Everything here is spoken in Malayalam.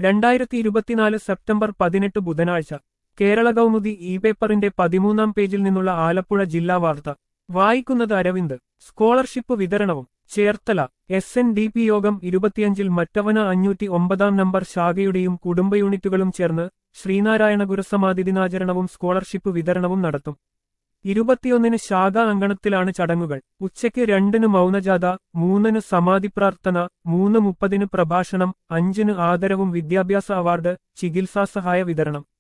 രണ്ടായിരത്തി ഇരുപത്തിനാല് സെപ്റ്റംബർ പതിനെട്ട് ബുധനാഴ്ച കേരള കൗമുദി ഇ പേപ്പറിന്റെ പതിമൂന്നാം പേജിൽ നിന്നുള്ള ആലപ്പുഴ ജില്ലാ വാർത്ത വായിക്കുന്നത് അരവിന്ദ് സ്കോളർഷിപ്പ് വിതരണവും Cherthala S N D P യോഗം ഇരുപത്തിയഞ്ചിൽ മറ്റവന അഞ്ഞൂറ്റി ഒമ്പതാം നമ്പർ ശാഖയുടെയും കുടുംബ യൂണിറ്റുകളും ചേർന്ന് ശ്രീനാരായണ ഗുരുസമാധി ദിനാചരണവും സ്കോളർഷിപ്പ് വിതരണവും നടത്തും ഇരുപത്തിയൊന്നിന് ശാഖ അങ്കണത്തിലാണ് ചടങ്ങുകൾ ഉച്ചയ്ക്ക് രണ്ടിന് മൗനജാഥ മൂന്നിന് സമാധി പ്രാർത്ഥന മൂന്ന് മുപ്പതിന് പ്രഭാഷണം അഞ്ചിന് ആദരവും വിദ്യാഭ്യാസ അവാർഡ് ചികിത്സാ സഹായ വിതരണം